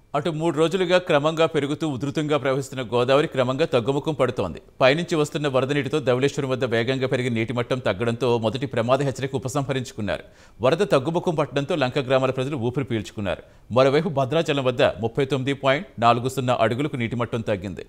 అటు మూడు రోజులుగా క్రమంగా పెరుగుతూ ఉధృతంగా ప్రవహిస్తున్న గోదావరి క్రమంగా తగ్గుముఖం పడుతోంది పైనుంచి వస్తున్న వరద నీటితో ధవళేశ్వరం వద్ద వేగంగా పెరిగిన నీటి మట్టం తగ్గడంతో మొదటి ప్రమాద హెచ్చరిక ఉపసంహరించుకున్నారు వరద తగ్గుముఖం పట్టడంతో లంక గ్రామాల ప్రజలు ఊపిరి పీల్చుకున్నారు మరోవైపు భద్రాచలం వద్ద ముప్పై తొమ్మిది పాయింట్ నాలుగు సున్నా అడుగులకు నీటి మట్టం తగ్గింది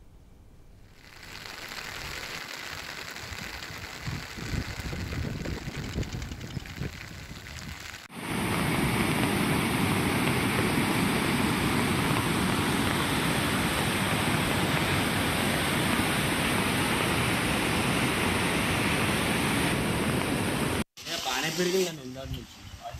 బాగానే పెరిగాయి కానీ ఇందాక నుంచి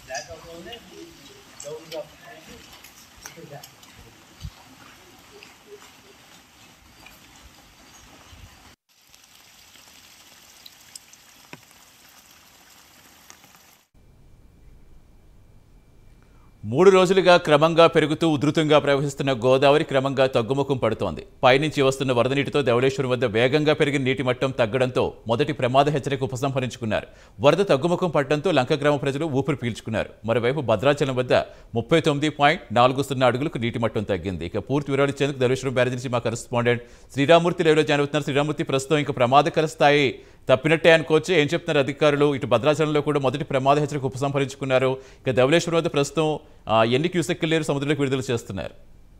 మూడు రోజులుగా క్రమంగా పెరుగుతూ ఉధృతంగా ప్రవహిస్తున్న గోదావరి క్రమంగా తగ్గుముఖం పడుతోంది పైనుంచి వస్తున్న వరద నీటితో ధవళేశ్వరం వద్ద వేగంగా పెరిగిన నీటి మట్టం తగ్గడంతో మొదటి ప్రమాద హెచ్చరిక ఉపసంహరించుకున్నారు వరద తగ్గుముఖం పట్టడంతో లంక గ్రామ ప్రజలు ఊపిరి పీల్చుకున్నారు మరోవైపు భద్రాచలం వద్ద ముప్పై తొమ్మిది పాయింట్ నాలుగు సున్నా అడుగులకు నీటి మట్టం తగ్గింది ఇక పూర్తి వివరాలు ఇచ్చేందుకు ధవళేశ్వరం బ్యారేజ్ నుంచి మా కరెస్పాండెంట్ శ్రీరామూర్తి లైవ్లో జాయిన్ అవుతున్నారు శ్రీరామూర్తి ప్రస్తుతం ఇంకా ప్రమాదకర స్థాయి తప్పినట్టే అనుకోవచ్చు ఏం చెప్తున్నారు అధికారులు ఇటు భద్రాచలంలో కూడా మొదటి ప్రమాద హెచ్చరిక ఉపసంహరించుకున్నారు ఇక ధవళేశ్వరం వద్ద ప్రస్తుతం ఆ, ఎన్ని క్యూసెక్కులు లేరు సముద్రంలోకి విడుదల చేస్తున్నారు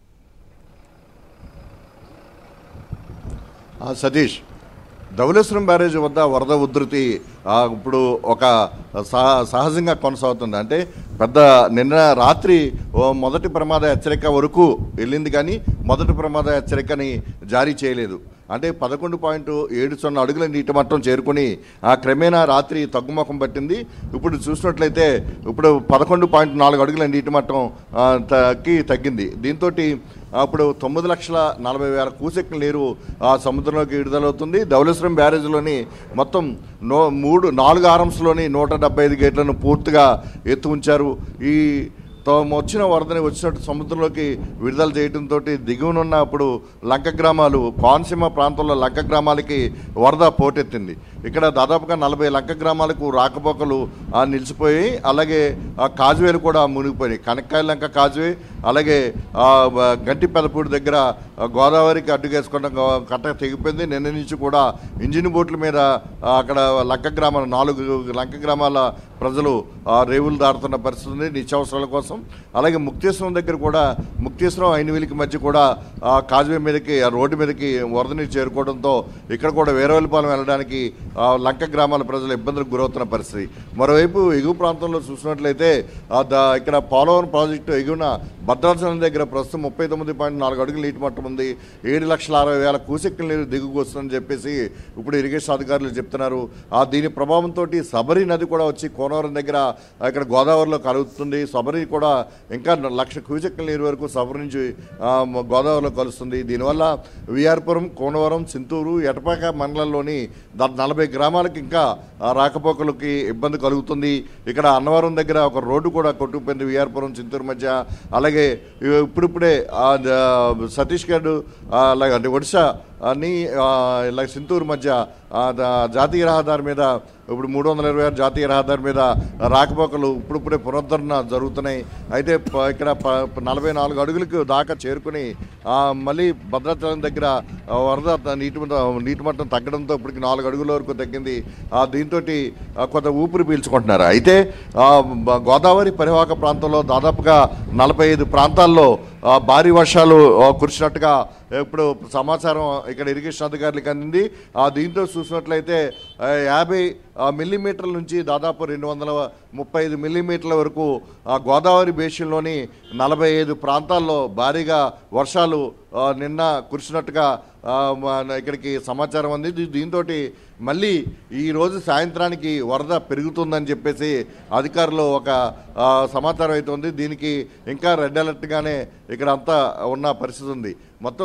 ఆ, సతీష్ ధవళేశ్వరం బ్యారేజ్ వద్ద వరద ఉధృతి ఆ, ఇప్పుడు ఒక సహ- సహజంగా కొనసాగుతుంది అంటే పెద్ద నిన్న రాత్రి ఓ మొదటి ప్రమాద హెచ్చరిక వరకు వెళ్ళింది కానీ మొదటి ప్రమాద హెచ్చరికని జారీ చేయలేదు అంటే పదకొండు పాయింట్ ఏడు సున్నా అడుగుల నీటి మట్టం చేరుకుని ఆ క్రమేణా రాత్రి తగ్గుముఖం పట్టింది ఇప్పుడు చూసినట్లయితే ఇప్పుడు పదకొండు పాయింట్ నాలుగు అడుగుల నీటి మట్టం ఆ, తగ్గి తగ్గింది దీంతో అప్పుడు తొమ్మిది లక్షల నలభై వేల క్యూసెక్ల నీరు ఆ సముద్రంలోకి విడుదలవుతుంది ధవళేశ్వరం బ్యారేజ్లోని మొత్తం నో మూడు నాలుగు ఆరంస్లోని నూట డెబ్బై ఐదు గేట్లను పూర్తిగా ఎత్తు ఉంచారు ఈ తో వచ్చిన వరదని వచ్చినట్టు సముద్రంలోకి విడుదల చేయడంతో దిగువనున్న అప్పుడు లంక గ్రామాలు కోనసీమ ప్రాంతంలో లంక గ్రామాలకి వరద పోటెత్తింది ఇక్కడ దాదాపుగా నలభై లంక గ్రామాలకు రాకపోకలు ఆ, నిలిచిపోయి అలాగే ఆ కాజువేలు కూడా మునిగిపోయినాయి కనక్కాయ లంక కాజువే అలాగే ఆ, వ- గంటి పెదపూడి దగ్గర ఆ, గోదావరికి అడ్డుకేసుకున్న గో- కట్ట తెగిపోయింది నిన్న నుంచి కూడా ఇంజిన్ బోట్ల మీద ఆ, అక్కడ లంక గ్రామాల నాలుగు లంక గ్రామాల ప్రజలు ఆ, రేవులు దాడుతున్న పరిస్థితి ఉంది నిత్యావసరాల కోసం అలాగే ముక్తేశ్వరం దగ్గర కూడా ముక్తేశ్వరం ఐనవేలికి మధ్య కూడా ఆ, కాజువే మీదకి ఆ రోడ్డు మీదకి వరద నీరు చేరుకోవడంతో ఇక్కడ కూడా వేరవల్లిపాలెం వెళ్ళడానికి ఆ, లంక గ్రామాల ప్రజలు ఇబ్బందులకు గురవుతున్న పరిస్థితి మరోవైపు ఎగువ ప్రాంతంలో చూసినట్లయితే ఆ, ద- ఇక్కడ పోలవరం ప్రాజెక్టు ఎగువన భద్రాచలం దగ్గర ప్రస్తుతం ముప్పై తొమ్మిది పాయింట్ నాలుగు అడుగుల నీటి మట్టం ఉంది ఏడు లక్షల అరవై వేల కూసెక్కుల నీరు దిగుకు వస్తుందని చెప్పేసి ఇప్పుడు ఇరిగేషన్ అధికారులు చెప్తున్నారు ఆ దీని ప్రభావంతో సబరి నది కూడా వచ్చి కోనవరం దగ్గర ఆ, ఇక్కడ గోదావరిలో కలుగుతుంది సబరి కూడా ఇంకా లక్ష క్యూసెక్కుల నీరు వరకు సబరి నుంచి ఆ, మ- గోదావరిలో కలుస్తుంది దీనివల్ల విఆర్పురం కోనవరం చింతూరు ఎటపాక మండలంలోని ద- నలభై గ్రామాలకు ఇంకా ఆ, రాకపోకలకి ఇబ్బంది కలుగుతుంది ఇక్కడ అన్నవరం దగ్గర ఒక రోడ్డు కూడా కొట్టుకుపోయింది విఆర్పురం చింతూరు మధ్య అలాగే ఇప్పుడిప్పుడే ఆ, ద- సతీష్ గఢ్ ఆ, అలాగే అంటే ఒడిశా అని ఆ, ఇలా సింతూరు మధ్య ఆ, ద- జాతీయ రహదారి మీద ఇప్పుడు మూడు వందల ఇరవై ఆరు జాతీయ రహదారి మీద రాకపోకలు ఇప్పుడిప్పుడే పునరుద్ధరణ జరుగుతున్నాయి అయితే ప- ఇక్కడ ప- నలభై నాలుగు అడుగులకు దాకా చేరుకుని ఆ, మళ్ళీ భద్రాచలం దగ్గర ఆ, వరద త- నీటి మట్ట- నీటి మట్టం తగ్గడంతో ఇప్పటికి నాలుగు అడుగుల వరకు తగ్గింది దీంతో కొంత ఊపిరి పీల్చుకుంటున్నారు అయితే ఆ, బ- గోదావరి పరివాహక ప్రాంతంలో దాదాపుగా నలభై ఐదు ప్రాంతాల్లో ఆ, భారీ వర్షాలు ఆ, కురిసినట్టుగా ఇప్పుడు సమాచారం ఇక్కడ ఇరిగేషన్ అధికారులకు అందింది ఆ దీంతో చూసినట్లయితే ఆ, యాభై ఆ, మిల్లీమీటర్ల నుంచి దాదాపు రెండు వందల ముప్పై ఐదు మిల్లీమీటర్ల వరకు ఆ, గోదావరి బేసిన్లోని నలభై ఐదు ప్రాంతాల్లో భారీగా వర్షాలు ఆ, నిన్న కురిసినట్టుగా ఆ, మన ఇక్కడికి సమాచారం అంది దీంతో మళ్ళీ ఈ రోజు సాయంత్రానికి వరద పెరుగుతుందని చెప్పేసి అధికారులు ఒక ఆ, సమాచారం అయితే ఉంది దీనికి ఇంకా రెడ్ అలర్ట్గానే ఇక్కడ అంతా ఉన్న పరిస్థితి ఉంది మొత్తం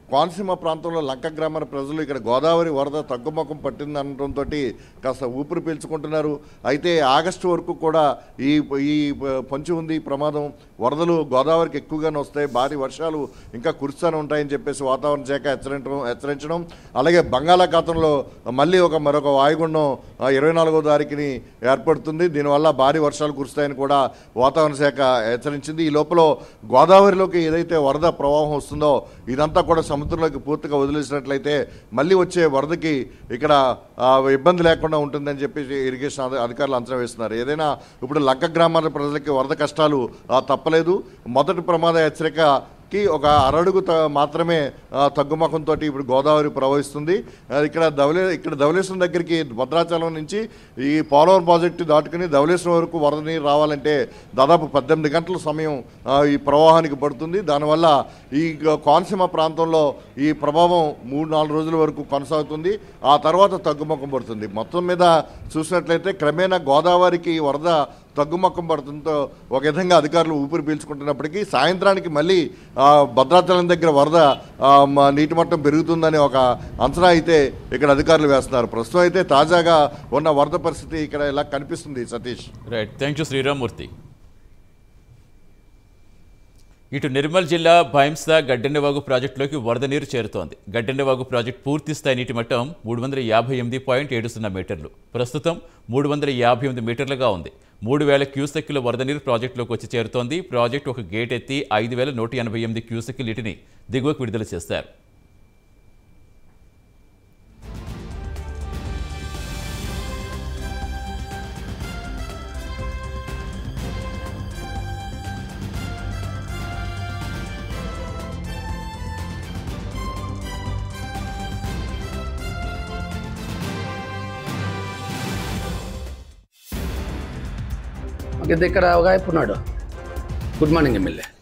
కోనసీమ ప్రాంతంలో లంక గ్రామాల ప్రజలు ఇక్కడ గోదావరి వరద తగ్గుముఖం పట్టింది అనడంతో కాస్త ఊపిరి పీల్చుకుంటున్నారు అయితే ఆగస్టు వరకు కూడా ఈ ఈ పొంచి ఉంది ఈ ప్రమాదం వరదలు గోదావరికి ఎక్కువగానే వస్తాయి భారీ వర్షాలు ఇంకా కురుస్తూనే ఉంటాయని చెప్పేసి వాతావరణ శాఖ హెచ్చరించడం హెచ్చరించడం అలాగే బంగాళాఖాతంలో మళ్ళీ ఒక మరొక వాయుగుండం ఇరవై నాలుగో తారీఖుని ఏర్పడుతుంది దీనివల్ల భారీ వర్షాలు కురుస్తాయని కూడా వాతావరణ శాఖ హెచ్చరించింది ఈ లోపల గోదావరిలోకి ఏదైతే వరద ప్రవాహం వస్తుందో ఇదంతా కూడా సముద్రంలోకి పూర్తిగా వదిలేసినట్లయితే మళ్ళీ వచ్చే వరదకి ఇక్కడ ఆ, ఇబ్బంది లేకుండా ఉంటుందని చెప్పేసి ఇరిగేషన్ అధి- అధికారులు అంచనా వేస్తున్నారు ఏదైనా ఇప్పుడు లంక గ్రామాల ప్రజలకి వరద కష్టాలు ఆ, తప్పలేదు మొదటి ప్రమాద హెచ్చరికకి ఒక అరడుగు త- మాత్రమే ఆ, తగ్గుముఖంతో ఇప్పుడు గోదావరి ప్రవహిస్తుంది ఆ, ఇక్కడ ధవలే ఇక్కడ ధవళేశ్వరం దగ్గరికి భద్రాచలం నుంచి ఈ పోలవరం ప్రాజెక్టు దాటుకుని ధవళేశ్వరం వరకు వరద నీరు రావాలంటే దాదాపు పద్దెనిమిది గంటల సమయం ఆ, ఈ ప్రవాహానికి పడుతుంది దానివల్ల ఈ గ- కోనసీమ ప్రాంతంలో ఈ ప్రభావం మూడు నాలుగు రోజుల వరకు కొనసాగుతుంది ఆ తర్వాత తగ్గుముఖం పడుతుంది మొత్తం మీద చూసినట్లయితే క్రమేణా గోదావరికి ఈ వరద తగ్గుముఖం పడుతుందో ఒక విధంగా అధికారులు ఊపిరి పీల్చుకుంటున్నప్పటికీ సాయంత్రానికి మళ్ళీ ఆ, భద్రాచలం దగ్గర వరద ఆ, మ- నీటి మట్టం పెరుగుతుందని ఒక అంచనా అయితే ఇక్కడ అధికారులు వేస్తున్నారు ప్రస్తుతం అయితే తాజాగా ఉన్న వరద పరిస్థితి ఇక్కడ ఇలా కనిపిస్తుంది Satish right thank you Sriramamurthy ఇటు నిర్మల్ జిల్లా భైంసా గడ్డెన్నవాగు ప్రాజెక్టులోకి వరద నీరు చేరుతోంది గడ్డెన్నవాగు ప్రాజెక్టు పూర్తి స్థాయి నీటి మట్టం మూడు వందల యాభై ఎనిమిది పాయింట్ ఏడు సున్నా మీటర్లు ప్రస్తుతం మూడు వందల యాభై ఎనిమిది మీటర్లుగా ఉంది మూడు వేల క్యూసెక్కుల వరద నీరు ప్రాజెక్టులోకి వచ్చి చేరుతోంది ప్రాజెక్టు ఒక గేట్ ఎత్తి ఐదు వేల నూట ఎనభై ఎనిమిది క్యూసెక్కుల నీటిని దిగువకు విడుదల చేశారు మాకు ఇక్కడ ఒక ఆయన ఉన్నాడు గుడ్ మార్నింగ్ ఎమ్మెల్యే